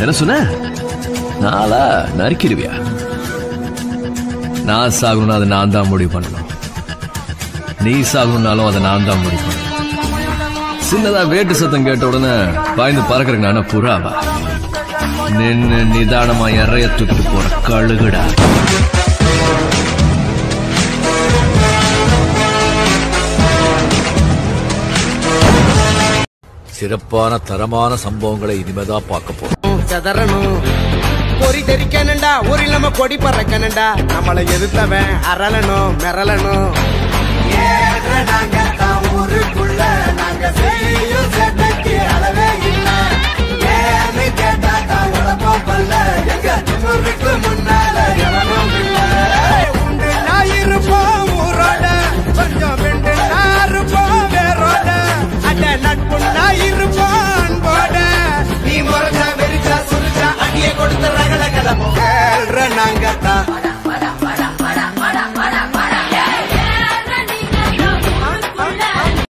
என்ன சொன்ன நாளா நறுக்கிடுவியா நான் சாகணும்னா அதை நான் தான் முடிவு பண்ணணும் நீ சாகணும்னாலும் அதை நான் தான் முடிவு பண்ணணும் சின்னதா வேட்டு சத்தம் கேட்ட உடனே பாய்ந்து பறக்கிறக்கு நானே புறாவா நின்னு நிதானமா இறைய தூக்கிட்டு போற கழுகுடா சிறப்பான தரமான சம்பவங்களை இனிமேதான் பார்க்க போறோம் செதறணும் பொறி தெரிக்கணுண்டா ஒரு இல்லாம கொடி பறக்கணுண்டா நம்மளை எதிர்த்தவன் அரளணும் மிரளணும் இருப்போம் ஊரோட கொஞ்சம் வெண்டு இருப்போம் வேரோட அட நட்புண்டா இருப்போம் அன்போட நீ முறைச்சா வெறிச்சா சுரிச்சா அடிய கொடுத்து ரகல கலப்போம் நாங்க தான்